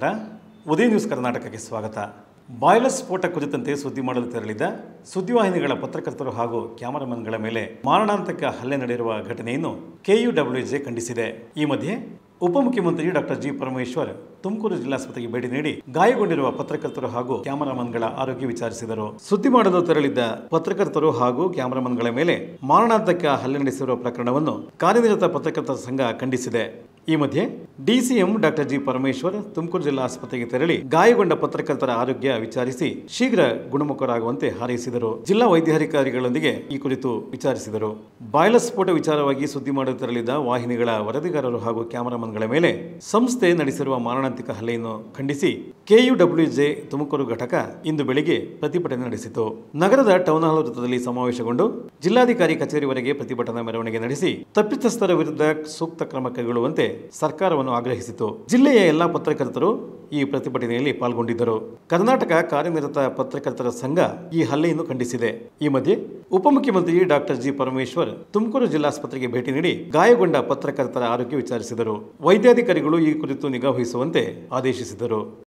ನಮಸ್ಕಾರ ಉದಯ ನ್ಯೂಸ್ ಕರ್ನಾಟಕಕ್ಕೆ ಸ್ವಾಗತ ಬಾಯ್ಲರ್ ಸ್ಫೋಟ ಕುರಿತಂತೆ ಸುದ್ದಿ ಮಾಡಲು ತೆರಳಿದ ಸುದ್ದಿವಾಹಿನಿಗಳ ಪತ್ರಕರ್ತರು ಹಾಗೂ ಕ್ಯಾಮರಾಮನ್ಗಳ ಮೇಲೆ ಮಾರಣಾಂತಕ ಹಲ್ಲೆ ನಡೆದಿರುವ ಘಟನೆಯನ್ನು ಕೆಯುಡಬ್ಲ್ಯೂಜೆ ಖಂಡಿಸಿದೆ ಈ ಮಧ್ಯೆ ಉಪಮುಖ್ಯಮಂತ್ರಿ ಡಾಕ್ಟರ್ ಜಿ ಪರಮೇಶ್ವರ್ ತುಮಕೂರು ಜಿಲ್ಲಾಸ್ಪತ್ರೆಗೆ ಭೇಟಿ ನೀಡಿ ಗಾಯಗೊಂಡಿರುವ ಪತ್ರಕರ್ತರು ಹಾಗೂ ಕ್ಯಾಮರಾಮನ್ಗಳ ಆರೋಗ್ಯ ವಿಚಾರಿಸಿದರು ಸುದ್ದಿ ಮಾಡಲು ತೆರಳಿದ್ದ ಪತ್ರಕರ್ತರು ಹಾಗೂ ಕ್ಯಾಮರಾಮನ್ಗಳ ಮೇಲೆ ಮಾರಣಾಂತಕ ಹಲ್ಲೆ ನಡೆಸಿರುವ ಪ್ರಕರಣವನ್ನು ಕಾರ್ಯನಿರತ ಪತ್ರಕರ್ತರ ಸಂಘ ಖಂಡಿಸಿದೆ ಈ ಮಧ್ಯೆ DCM doctor G Parameshwar Tumakuru ಜಿಲ್ಲಾ ಆಸ್ಪತ್ರೆಗೆ ತೆರಳಿ ಗಾಯಗೊಂಡ ಪತ್ರಕರ್ತರ ಆರೋಗ್ಯ ವಿಚಾರಿಸಿ ಶೀಘ್ರ ಗುಣಮುಖರಾಗುವಂತೆ ಹಾರೈಸಿದರು ಜಿಲ್ಲಾ ವೈದ್ಯಾಧಿಕಾರಿಗಳೊಂದಿಗೆ ಈ ಕುರಿತು ವಿಚಾರಿಸಿದರು ಬಾಯ್ಲರ್ ಸ್ಫೋಟ ವಿಚಾರವಾಗಿ ಸುದ್ದಿ ಮಾಡಲು ತೆರಳಿದ್ದ ವಾಹಿನಿಗಳ ವರದಿಗಾರರು ಹಾಗೂ ಕ್ಯಾಮರಾಮನ್ಗಳ ಮೇಲೆ ಸಂಸ್ಥೆ ನಡೆಸಿರುವ ಮಾರಣಾಂತಿಕ ಹಲ್ಲೆಯನ್ನು ಖಂಡಿಸಿ ಕೆಯುಡಬ್ಲ್ಯೂಜೆ ತುಮಕೂರು ಘಟಕ ಇಂದು ಬೆಳಿಗ್ಗೆ ಪ್ರತಿಭಟನೆ ನಡೆಸಿತು ನಗರದ ಟೌನ್ ಹಾಲ್ ವೃತ್ತದಲ್ಲಿ ಸಮಾವೇಶಗೊಂಡು ಜಿಲ್ಲಾಧಿಕಾರಿ ಕಚೇರಿವರೆಗೆ ಪ್ರತಿಭಟನಾ ಮೆರವಣಿಗೆ ನಡೆಸಿ ತಪ್ಪಿತಸ್ಥರ ವಿರುದ್ಧ ಸೂಕ್ತ ಕ್ರಮ ಕೈಗೊಳ್ಳುವಂತೆ ಸರ್ಕಾರವನ್ನು ಆಗ್ರಹಿಸಿತು ಜಿಲ್ಲೆಯ ಎಲ್ಲಾ ಪತ್ರಕರ್ತರು ಈ ಪ್ರತಿಭಟನೆಯಲ್ಲಿ ಪಾಲ್ಗೊಂಡಿದ್ದರು ಕರ್ನಾಟಕ ಕಾರ್ಯನಿರತ ಪತ್ರಕರ್ತರ ಸಂಘ ಈ ಹಲ್ಲೆಯನ್ನು ಖಂಡಿಸಿದೆ ಈ ಮಧ್ಯೆ ಉಪಮುಖ್ಯಮಂತ್ರಿ ಡಾಕ್ಟರ್ ಜಿ ಪರಮೇಶ್ವರ್ ತುಮಕೂರು ಜಿಲ್ಲಾಸ್ಪತ್ರೆಗೆ ಭೇಟಿ ನೀಡಿ ಗಾಯಗೊಂಡ ಪತ್ರಕರ್ತರ ಆರೋಗ್ಯ ವಿಚಾರಿಸಿದರು ವೈದ್ಯಾಧಿಕಾರಿಗಳು ಈ ಕುರಿತು ನಿಗಾ ವಹಿಸುವಂತೆ ಆದೇಶಿಸಿದರು